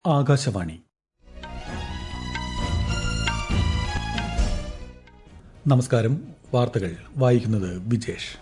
ആകാശവാണി നമസ്കാരം വാർത്തകൾ വായിക്കുന്നത് വിജേഷ്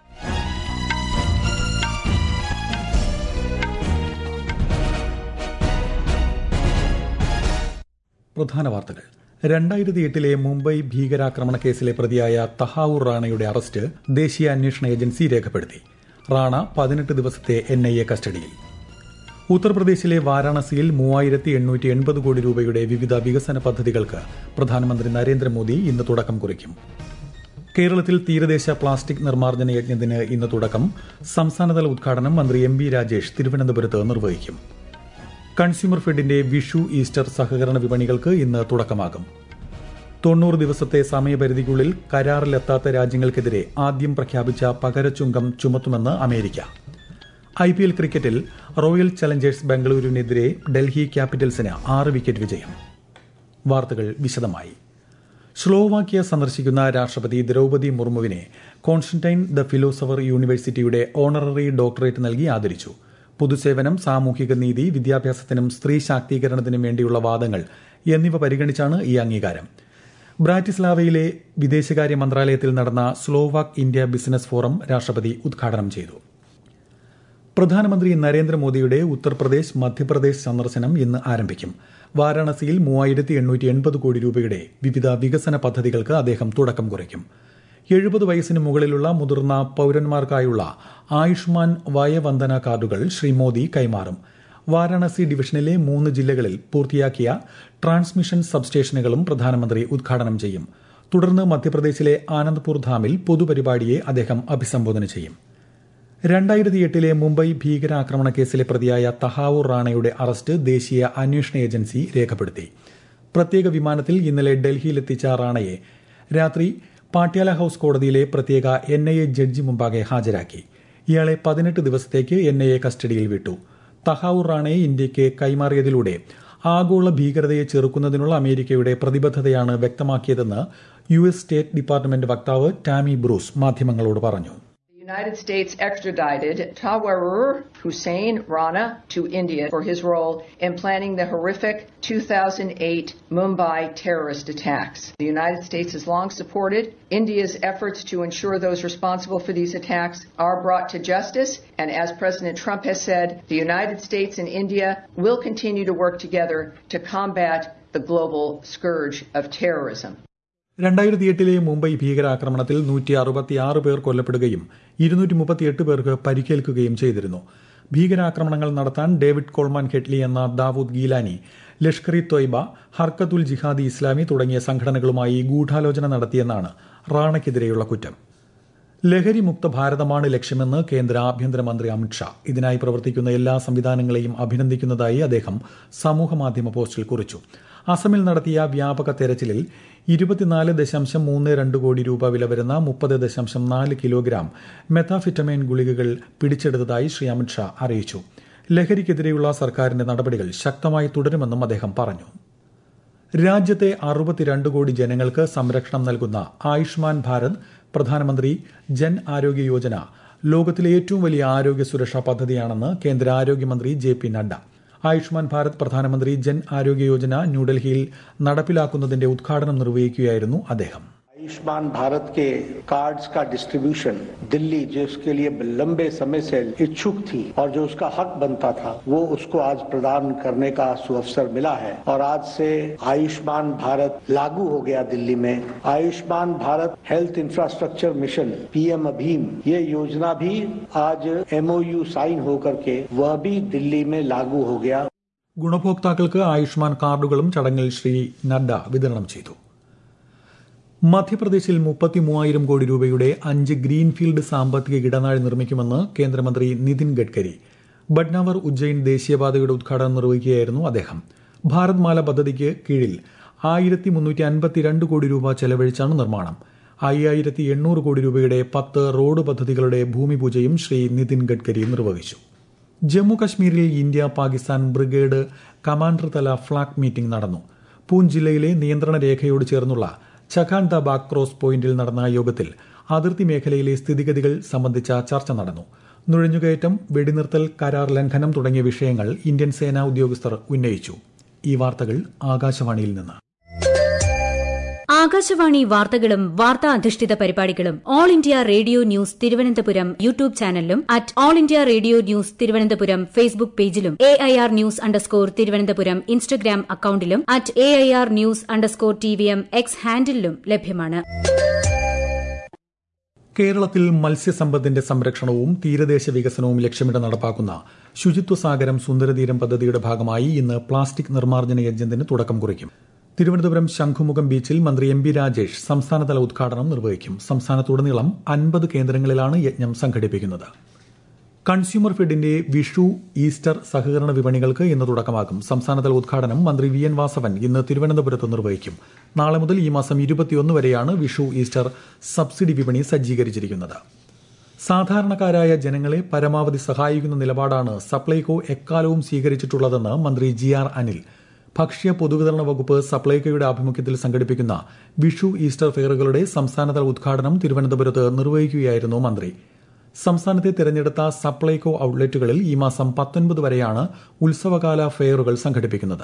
പ്രധാന വാർത്തകൾ രണ്ടായിരത്തി എട്ടിലെ മുംബൈ ഭീകരാക്രമണ കേസിലെ പ്രതിയായ തഹാവൂർ റാണയുടെ അറസ്റ്റ് ദേശീയ അന്വേഷണ ഏജൻസി രേഖപ്പെടുത്തി റാണ പതിനെട്ട് ദിവസത്തെ എൻ ഐ എ കസ്റ്റഡിയിൽ ഉത്തർപ്രദേശിലെ വാരാണസിയിൽ മൂവായിരത്തി എണ്ണൂറ്റി എൺപത് കോടി രൂപയുടെ വിവിധ വികസന പദ്ധതികൾക്ക് പ്രധാനമന്ത്രി നരേന്ദ്രമോദി ഇന്ന് തുടക്കം കുറിക്കും കേരളത്തിൽ തീരദേശ പ്ലാസ്റ്റിക് നിർമ്മാർജ്ജന യജ്ഞത്തിന് ഇന്ന് തുടക്കം സംസ്ഥാനതല ഉദ്ഘാടനം മന്ത്രി എം ബി രാജേഷ് തിരുവനന്തപുരത്ത് നിർവഹിക്കും കൺസ്യൂമർ ഫെഡിന്റെ വിഷു ഈസ്റ്റർ സഹകരണ വിപണികൾക്ക് ഇന്ന് തുടക്കമാകും തൊണ്ണൂറ് ദിവസത്തെ സമയപരിധിക്കുള്ളിൽ കരാറിലെത്താത്ത രാജ്യങ്ങൾക്കെതിരെ ആദ്യം പ്രഖ്യാപിച്ച പകരച്ചുങ്കം ചുമത്തുമെന്ന് അമേരിക്ക ഐ പി എൽ ക്രിക്കറ്റിൽ റോയൽ ചലഞ്ചേഴ്സ് ബംഗളൂരുവിനെതിരെ ഡൽഹി ക്യാപിറ്റൽസിന് ആറ് വിക്കറ്റ് വിജയം വാർത്തകൾ വിശദമായി സ്ലോവാക്യ സന്ദർശിക്കുന്ന രാഷ്ട്രപതി ദ്രൌപതി മുർമുവിനെ കോൺസ്റ്റന്റൈൻ ദ ഫിലോസഫർ യൂണിവേഴ്സിറ്റിയുടെ ഓണററി ഡോക്ടറേറ്റ് നൽകി ആദരിച്ചു പൊതുസേവനം സാമൂഹിക നീതി വിദ്യാഭ്യാസത്തിനും സ്ത്രീ ശാക്തീകരണത്തിനും വേണ്ടിയുള്ള വാദങ്ങൾ എന്നിവ പരിഗണിച്ചാണ് ഈ അംഗീകാരം ബ്രാറ്റിസ്ലാവയിലെ വിദേശകാര്യ മന്ത്രാലയത്തിൽ നടന്ന സ്ലോവാക് ഇന്ത്യ ബിസിനസ് ഫോറം രാഷ്ട്രപതി ഉദ്ഘാടനം ചെയ്തു പ്രധാനമന്ത്രി നരേന്ദ്രമോദിയുടെ ഉത്തർപ്രദേശ് മധ്യപ്രദേശ് സന്ദർശനം ഇന്ന് ആരംഭിക്കും വാരാണസിയിൽ മൂവായിരത്തി എണ്ണൂറ്റി എൺപത് കോടി രൂപയുടെ വിവിധ വികസന പദ്ധതികൾക്ക് അദ്ദേഹം തുടക്കം കുറിക്കും എഴുപത് വയസ്സിന് മുകളിലുള്ള മുതിർന്ന പൌരന്മാർക്കായുള്ള ആയുഷ്മാൻ വയവന്ദന കാർഡുകൾ ശ്രീ മോദി കൈമാറും വാരാണസി ഡിവിഷനിലെ മൂന്ന് ജില്ലകളിൽ പൂർത്തിയാക്കിയ ട്രാൻസ്മിഷൻ സബ്സ്റ്റേഷനുകളും പ്രധാനമന്ത്രി ഉദ്ഘാടനം ചെയ്യും തുടർന്ന് മധ്യപ്രദേശിലെ ആനന്ദ്പൂർ ധാമിൽ പൊതുപരിപാടിയെ അദ്ദേഹം അഭിസംബോധന ചെയ്യും രണ്ടായിരത്തി എട്ടിലെ മുംബൈ ഭീകരാക്രമണ കേസിലെ പ്രതിയായ തഹാവൂർ റാണയുടെ അറസ്റ്റ് ദേശീയ അന്വേഷണ ഏജൻസി രേഖപ്പെടുത്തി പ്രത്യേക വിമാനത്തിൽ ഇന്നലെ ഡൽഹിയിലെത്തിച്ച റാണയെ രാത്രി പാട്യാല ഹൌസ് കോടതിയിലെ പ്രത്യേക എൻ ഐ എ ജഡ്ജി മുമ്പാകെ ഹാജരാക്കി ഇയാളെ പതിനെട്ട് ദിവസത്തേക്ക് എൻ ഐ എ കസ്റ്റഡിയിൽ വിട്ടു തഹാവൂർ റാണയെ ഇന്ത്യയ്ക്ക് കൈമാറിയതിലൂടെ ആഗോള ഭീകരതയെ ചെറുക്കുന്നതിനുള്ള അമേരിക്കയുടെ പ്രതിബദ്ധതയാണ് വ്യക്തമാക്കിയതെന്ന് യു എസ് സ്റ്റേറ്റ് ഡിപ്പാർട്ട്മെന്റ് വക്താവ് ടാമി ബ്രൂസ് മാധ്യമങ്ങളോട് പറഞ്ഞു The United States extradited Tawarur Hussein Rana to India for his role in planning the horrific 2008 Mumbai terrorist attacks. The United States has long supported India's efforts to ensure those responsible for these attacks are brought to justice. And as President Trump has said, the United States and India will continue to work together to combat the global scourge of terrorism. രണ്ടായിരത്തി എട്ടിലെ മുംബൈ ഭീകരാക്രമണത്തിൽ നൂറ്റി അറുപത്തിയാറ് പേർ കൊല്ലപ്പെടുകയും ഇരുന്നൂറ്റി മുപ്പത്തിയെട്ട് പേർക്ക് പരിക്കേൽക്കുകയും ചെയ്തിരുന്നു ഭീകരാക്രമണങ്ങൾ നടത്താൻ ഡേവിഡ് കോൾമാൻ ഹെഡ്ലി എന്ന ദാവൂദ് ഗീലാനി ലഷ്കർ ഇ തൊയ്ബ ഹർക്കത്തുൽ ജിഹാദി ഇസ്ലാമി തുടങ്ങിയ സംഘടനകളുമായി ഗൂഢാലോചന നടത്തിയെന്നാണ് റാണയ്ക്കെതിരെയുള്ള കുറ്റം ലഹരി മുക്ത ഭാരതമാണ് ലക്ഷ്യമെന്ന് കേന്ദ്ര ആഭ്യന്തരമന്ത്രി അമിത്ഷാ ഇതിനായി പ്രവർത്തിക്കുന്ന എല്ലാ സംവിധാനങ്ങളെയും അഭിനന്ദിക്കുന്നതായി അദ്ദേഹം സമൂഹമാധ്യമ പോസ്റ്റിൽ കുറിച്ചു അസമിൽ നടത്തിയ വ്യാപക തെരച്ചിലിൽ ഇരുപത്തിനാല് ദശാംശം മൂന്ന് രണ്ട് കോടി രൂപ വില വരുന്ന മുപ്പത് ദശാംശം നാല് കിലോഗ്രാം മെത്താഫിറ്റമൈൻ ഗുളികകൾ പിടിച്ചെടുത്തതായി ശ്രീ അമിത്ഷാ അറിയിച്ചു ലഹരിക്കെതിരെയുള്ള സർക്കാരിന്റെ നടപടികൾ ശക്തമായി തുടരുമെന്നും അദ്ദേഹം പറഞ്ഞു രാജ്യത്തെ അറുപത്തിരണ്ട് കോടി ജനങ്ങൾക്ക് സംരക്ഷണം നൽകുന്ന ആയുഷ്മാൻ ഭാരത് പ്രധാനമന്ത്രി ജൻ ആരോഗ്യ യോജന ലോകത്തിലെ ഏറ്റവും വലിയ ആരോഗ്യ സുരക്ഷാ പദ്ധതിയാണെന്ന് കേന്ദ്ര ആരോഗ്യമന്ത്രി ജെ പി നഡ്ഡ ആയുഷ്മാൻ ഭാരത് പ്രധാനമന്ത്രി ജൻ ആരോഗ്യ യോജന ന്യൂഡൽഹിയിൽ നടപ്പിലാക്കുന്നതിന്റെ ഉദ്ഘാടനം നിർവഹിക്കുകയായിരുന്നു അദ്ദേഹം आयुष्मान भारत के कार्ड्स का डिस्ट्रीब्यूशन दिल्ली जो इसके लिए लंबे समय से इच्छुक थी और जो उसका हक बनता था वो उसको आज प्रदान करने का सुअवसर मिला है और आज से आयुष्मान भारत लागू हो गया दिल्ली में Ayushman Bharat health infrastructure mission PM अभीम ये योजना भी आज एमओयू साइन होकर के वह भी दिल्ली में लागू हो गया ഗുണഭോക്താക്കൾക്ക് ആയുഷ്മാൻ കാർഡുകളും ചടങ്ങിൽ ശ്രീ നഡ്ഡ വിതരണം ചെയ്തു മധ്യപ്രദേശിൽ മുപ്പത്തി മൂവായിരം കോടി രൂപയുടെ അഞ്ച് ഗ്രീൻഫീൽഡ് സാമ്പത്തിക ഇടനാഴി നിർമ്മിക്കുമെന്ന് കേന്ദ്രമന്ത്രി നിതിൻ ഗഡ്കരി ബഡ്നാവർ ഉജ്ജയിൻ ദേശീയപാതയുടെ ഉദ്ഘാടനം നിർവഹിക്കുകയായിരുന്നു അദ്ദേഹം ഭാരത് മാല പദ്ധതിക്ക് കീഴിൽ ആയിരത്തി മുന്നൂറ്റി അൻപത്തിരണ്ട് കോടി രൂപ ചെലവഴിച്ചാണ് നിർമ്മാണം അയ്യായിരത്തി എണ്ണൂറ് കോടി രൂപയുടെ പത്ത് റോഡ് പദ്ധതികളുടെ ഭൂമിപൂജയും ശ്രീ നിതിൻ ഗഡ്കരി നിർവഹിച്ചു ജമ്മു കശ്മീരിൽ ഇന്ത്യ പാകിസ്ഥാൻ ബ്രിഗേഡ് കമാൻഡർ തല ഫ്ളാഗ് മീറ്റിംഗ് നടന്നു പൂഞ്ച് ജില്ലയിലെ നിയന്ത്രണ രേഖയോട് ചേർന്നുള്ള ചഖാൻ ദ ബാഗ് ക്രോസ് പോയിന്റിൽ നടന്ന യോഗത്തിൽ അതിർത്തി മേഖലയിലെ സ്ഥിതിഗതികൾ സംബന്ധിച്ച ചർച്ച നടന്നു നുഴഞ്ഞുകയറ്റം വെടിനിർത്തൽ കരാർ ലംഘനം തുടങ്ങിയ വിഷയങ്ങൾ ഇന്ത്യൻ സേനാ ഉദ്യോഗസ്ഥർ ഉന്നയിച്ചു ഈ വാർത്തകൾ ആകാശവാണിയിൽ നിന്ന് ആകാശവാണി വാർത്തകളും വാർത്താ അധിഷ്ഠിത പരിപാടികളും all India radio news Thiruvananthapuram YouTube ചാനലിലും at all India radio news Thiruvananthapuram Facebook പേജിലും A I R news underscore Thiruvananthapuram Instagram അക്കൌണ്ടിലും at A I R news underscore T V M X ഹാൻഡിലും ലഭ്യമാണ് കേരളത്തിൽ മത്സ്യസമ്പത്തിന്റെ സംരക്ഷണവും തീരദേശ വികസനവും ലക്ഷ്യമിട്ട് നടപ്പാക്കുന്ന ശുചിത്വ സാഗരം സുന്ദരതീരം പദ്ധതിയുടെ ഭാഗമായി ഇന്ന് പ്ലാസ്റ്റിക് നിർമ്മാർജ്ജന യജ്ഞത്തിന് തുടക്കം കുറിക്കും തിരുവനന്തപുരം ശംഖുമുഖം ബീച്ചിൽ മന്ത്രി എം ബി രാജേഷ് സംസ്ഥാനതല ഉദ്ഘാടനം നിർവഹിക്കും സംസ്ഥാനത്തുടനീളം അൻപത് കേന്ദ്രങ്ങളിലാണ് യജ്ഞം സംഘടിപ്പിക്കുന്നത് കൺസ്യൂമർ ഫെഡിന്റെ വിഷു ഈസ്റ്റർ സഹകരണ വിപണികൾക്ക് ഇന്ന് തുടക്കമാകും സംസ്ഥാനതല ഉദ്ഘാടനം മന്ത്രി വി എൻ വാസവൻ ഇന്ന് തിരുവനന്തപുരത്ത് നിർവഹിക്കും നാളെ മുതൽ ഈ മാസം ഇരുപത്തിയൊന്ന് വരെയാണ് വിഷു ഈസ്റ്റർ സബ്സിഡി വിപണി സജ്ജീകരിച്ചിരിക്കുന്നത് സാധാരണക്കാരായ ജനങ്ങളെ പരമാവധി സഹായിക്കുന്ന നിലപാടാണ് സപ്ലൈകോ എക്കാലവും സ്വീകരിച്ചിട്ടുള്ളതെന്ന് മന്ത്രി ജി ആർ അനിൽ ഭക്ഷ്യ പൊതുവിതരണ വകുപ്പ് സപ്ലൈകോയുടെ ആഭിമുഖ്യത്തിൽ സംഘടിപ്പിക്കുന്ന വിഷു ഈസ്റ്റർ ഫെയറുകളുടെ സംസ്ഥാനതല ഉദ്ഘാടനം തിരുവനന്തപുരത്ത് നിർവഹിക്കുകയായിരുന്നു മന്ത്രി സംസ്ഥാനത്തെ തിരഞ്ഞെടുത്ത സപ്ലൈകോ ഔട്ട്ലെറ്റുകളിൽ ഈ മാസം പത്തൊൻപത് വരെയാണ് ഉത്സവകാല ഫെയറുകൾ സംഘടിപ്പിക്കുന്നത്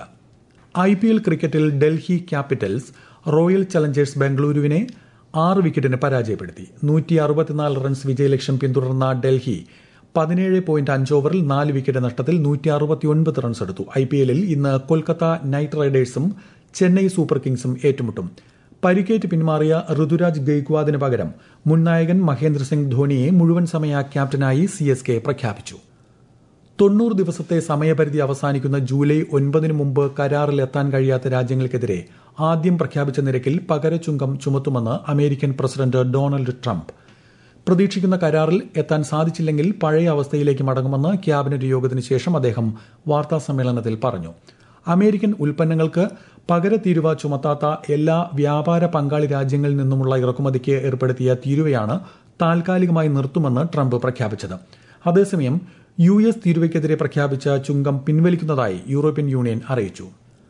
ഐ പി എൽ ക്രിക്കറ്റിൽ ഡൽഹി ക്യാപിറ്റൽസ് റോയൽ ചലഞ്ചേഴ്സ് ബംഗളൂരുവിനെ ആറ് വിക്കറ്റിന് പരാജയപ്പെടുത്തി നൂറ്റി അറുപത്തിനാല് റൺസ് വിജയലക്ഷ്യം പിന്തുടർന്ന ഡൽഹി പതിനേഴ് പോയിന്റ് അഞ്ച് ഓവറിൽ നാല് വിക്കറ്റ് നഷ്ടത്തിൽ നൂറ്റി അറുപത്തിയൊൻപത് റൺസ് എടുത്തു ഐ പി എല്ലിൽ ഇന്ന് കൊൽക്കത്ത നൈറ്റ് റൈഡേഴ്സും ചെന്നൈ സൂപ്പർ കിങ്സും ഏറ്റുമുട്ടും പരിക്കേറ്റ് പിന്മാറിയ ഋതുരാജ് ഗെയ്ക്വാദിന് പകരം മുൻ നായകൻ മഹേന്ദ്ര സിംഗ് ധോണിയെ മുഴുവൻ സമയ ക്യാപ്റ്റനായി സി എസ് കെ പ്രഖ്യാപിച്ചു തൊണ്ണൂറ് ദിവസത്തെ സമയപരിധി അവസാനിക്കുന്ന ജൂലൈ ഒൻപതിന് മുമ്പ് കരാറിൽ എത്താൻ കഴിയാത്ത രാജ്യങ്ങൾക്കെതിരെ ആദ്യം പ്രഖ്യാപിച്ച നിരക്കിൽ പകരച്ചുങ്കം ചുമത്തുമെന്ന് അമേരിക്കൻ പ്രസിഡന്റ് ഡൊണാൾഡ് ട്രംപ് പ്രതീക്ഷിക്കുന്ന കരാറിൽ എത്താൻ സാധിച്ചില്ലെങ്കിൽ പഴയ അവസ്ഥയിലേക്ക് മടങ്ങുമെന്ന് ക്യാബിനറ്റ് യോഗത്തിന് ശേഷം അദ്ദേഹം വാർത്താസമ്മേളനത്തിൽ പറഞ്ഞു അമേരിക്കൻ ഉൽപ്പന്നങ്ങൾക്ക് പകരത്തീരുവ ചുമത്താത്ത എല്ലാ വ്യാപാര പങ്കാളി രാജ്യങ്ങളിൽ നിന്നുമുള്ള ഇറക്കുമതിക്ക് ഏർപ്പെടുത്തിയ തീരുവയാണ് താൽക്കാലികമായി നിർത്തുമെന്ന് ട്രംപ് പ്രഖ്യാപിച്ചത് അതേസമയം യു എസ് തീരുവയ്ക്കെതിരെ പ്രഖ്യാപിച്ച ചുങ്കം പിൻവലിക്കുന്നതായി യൂറോപ്യൻ യൂണിയൻ അറിയിച്ചു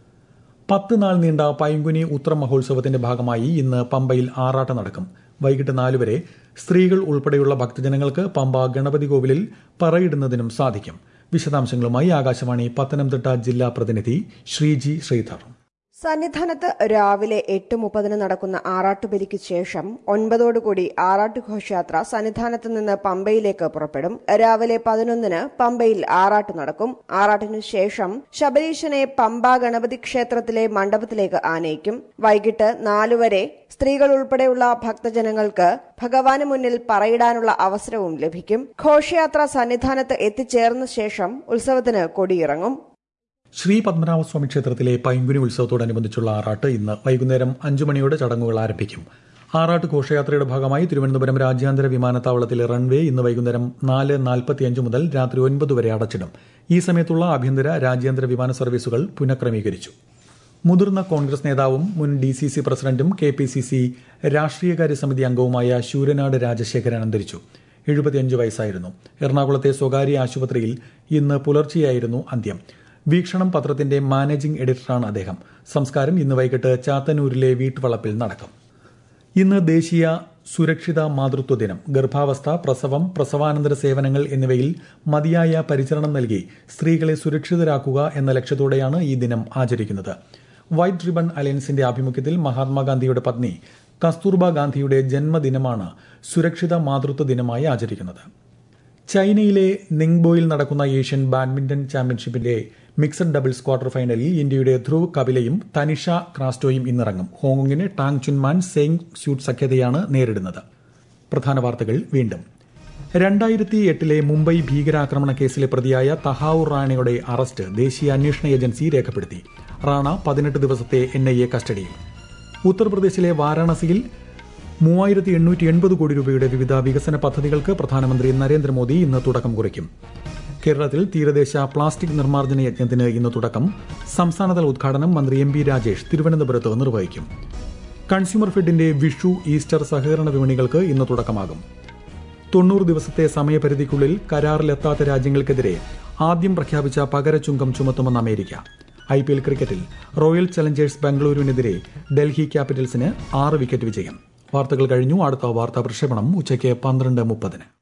പത്ത് നാൾ നീണ്ട പൈങ്കുനി ഉത്ര മഹോത്സവത്തിന്റെ ഭാഗമായി ഇന്ന് പമ്പയിൽ ആറാട്ട് നടക്കും വൈകിട്ട് നാല് വരെ സ്ത്രീകൾ ഉൾപ്പെടെയുള്ള ഭക്തജനങ്ങൾക്ക് പമ്പ ഗണപതി കോവിലിൽ പറയിടുന്നതിനും സാധിക്കും വിശദാംശങ്ങളുമായി ആകാശവാണി പത്തനംതിട്ട ജില്ലാ പ്രതിനിധി ശ്രീജി ശ്രീധർ സന്നിധാനത്ത് രാവിലെ എട്ട് മുപ്പതിന് നടക്കുന്ന ആറാട്ടുബലിക്ക് ശേഷം ഒൻപതോടുകൂടി ആറാട്ട് ഘോഷയാത്ര സന്നിധാനത്ത് നിന്ന് പമ്പയിലേക്ക് പുറപ്പെടും രാവിലെ പതിനൊന്നിന് പമ്പയിൽ ആറാട്ട് നടക്കും ആറാട്ടിനു ശേഷം ശബരീശനെ പമ്പ ഗണപതി ക്ഷേത്രത്തിലെ മണ്ഡപത്തിലേക്ക് ആനയിക്കും വൈകിട്ട് നാലുവരെ സ്ത്രീകൾ ഉൾപ്പെടെയുള്ള ഭക്തജനങ്ങൾക്ക് ഭഗവാന് മുന്നിൽ പറയിടാനുള്ള അവസരവും ലഭിക്കും ഘോഷയാത്ര സന്നിധാനത്ത് എത്തിച്ചേർന്ന ശേഷം ഉത്സവത്തിന് കൊടിയിറങ്ങും ശ്രീ പത്മനാഭസ്വാമി ക്ഷേത്രത്തിലെ പൈങ്കുനി ഉത്സവത്തോടനുബന്ധിച്ചുള്ള ആറാട്ട് ഇന്ന് വൈകുന്നേരം അഞ്ചു മണിയോടെ ചടങ്ങുകൾ ആരംഭിക്കും ആറാട്ട് ഘോഷയാത്രയുടെ ഭാഗമായി തിരുവനന്തപുരം രാജ്യാന്തര വിമാനത്താവളത്തിലെ റൺവേ ഇന്ന് വൈകുന്നേരം നാല് നാൽപ്പത്തിയഞ്ച് മുതൽ രാത്രി ഒൻപത് വരെ അടച്ചിടും ഈ സമയത്തുള്ള ആഭ്യന്തര രാജ്യാന്തര വിമാന സർവീസുകൾ പുനഃക്രമീകരിച്ചു മുതിർന്ന കോൺഗ്രസ് നേതാവും മുൻ ഡി സി സി പ്രസിഡന്റും കെ പി സി സി രാഷ്ട്രീയകാര്യ സമിതി അംഗവുമായ ശൂരനാട് രാജശേഖരൻ അന്തരിച്ചു എഴുപത്തിയഞ്ച് വയസ്സായിരുന്നു എറണാകുളത്തെ സ്വകാര്യ ആശുപത്രിയിൽ ഇന്ന് പുലർച്ചെയായിരുന്നു അന്ത്യം വീക്ഷണം പത്രത്തിന്റെ മാനേജിംഗ് എഡിറ്ററാണ് അദ്ദേഹം സംസ്കാരം ഇന്ന് വൈകിട്ട് ചാത്തന്നൂരിലെ വീട്ടുവളപ്പിൽ നടക്കും ഇന്ന് ദേശീയ സുരക്ഷിത മാതൃത്വ ദിനം ഗർഭാവസ്ഥ പ്രസവം പ്രസവാനന്തര സേവനങ്ങൾ എന്നിവയിൽ മതിയായ പരിചരണം നൽകി സ്ത്രീകളെ സുരക്ഷിതരാക്കുക എന്ന ലക്ഷ്യത്തോടെയാണ് ഈ ദിനം ആചരിക്കുന്നത് വൈറ്റ് റിബൺ അലയൻസിന്റെ ആഭിമുഖ്യത്തിൽ മഹാത്മാഗാന്ധിയുടെ പത്നി കസ്തൂർബ ഗാന്ധിയുടെ ജന്മദിനമാണ് സുരക്ഷിത മാതൃത്വ ദിനമായി ആചരിക്കുന്നത് ചൈനയിലെ നിങ്ബോയിൽ നടക്കുന്ന ഏഷ്യൻ ബാഡ്മിന്റൺ ചാമ്പ്യൻഷിപ്പിന്റെ മിക്സഡ് ഡബിൾസ് ക്വാർട്ടർ ഫൈനലിൽ ഇന്ത്യയുടെ ധ്രുവ് കപിലയും തനിഷ ക്രാസ്റ്റോയും ഇന്നിറങ്ങും ഹോങ്കോങ്ങിന് ടാങ് ചുൻമാൻ സെയിങ് സ്യൂട്ട് സഖ്യതയാണ് നേരിടുന്നത് പ്രധാന വാർത്തകൾ വീണ്ടും രണ്ടായിരത്തി എട്ടിലെ മുംബൈ ഭീകരാക്രമണ കേസിലെ പ്രതിയായ തഹാവൂർ റാണയുടെ അറസ്റ്റ് ദേശീയ അന്വേഷണ ഏജൻസി രേഖപ്പെടുത്തി റാണ പതിനെട്ട് ദിവസത്തെ എൻ ഐ എ കസ്റ്റഡിയിൽ ഉത്തർപ്രദേശിലെ വാരാണസിയിൽ മൂവായിരത്തി എണ്ണൂറ്റി എൺപത് കോടി രൂപയുടെ വിവിധ വികസന പദ്ധതികൾക്ക് പ്രധാനമന്ത്രി നരേന്ദ്രമോദി ഇന്ന് തുടക്കം കുറിക്കും കേരളത്തിൽ തീരദേശ പ്ലാസ്റ്റിക് നിർമ്മാർജ്ജന യജ്ഞത്തിന് ഇന്ന് തുടക്കം സംസ്ഥാനതല ഉദ്ഘാടനം മന്ത്രി എം പി രാജേഷ് തിരുവനന്തപുരത്ത് നിർവഹിക്കും കൺസ്യൂമർ ഫെഡിന്റെ വിഷു ഈസ്റ്റർ സഹകരണ വിപണികൾക്ക് ഇന്ന് തുടക്കമാകും തൊണ്ണൂറ് ദിവസത്തെ സമയപരിധിക്കുള്ളിൽ കരാറിലെത്താത്ത രാജ്യങ്ങൾക്കെതിരെ ആദ്യം പ്രഖ്യാപിച്ച പകരച്ചുങ്കം ചുമത്തുമെന്ന് അമേരിക്ക ഐ പി എൽ ക്രിക്കറ്റിൽ റോയൽ ചലഞ്ചേഴ്സ് ബംഗളൂരുവിനെതിരെ ഡൽഹി ക്യാപിറ്റൽസിന് ആറ് വിക്കറ്റ് വിജയം വാർത്തകൾ കഴിഞ്ഞു അടുത്ത വാർത്താ പ്രക്ഷേപണം ഉച്ചയ്ക്ക് പന്ത്രണ്ട് മുപ്പതിന്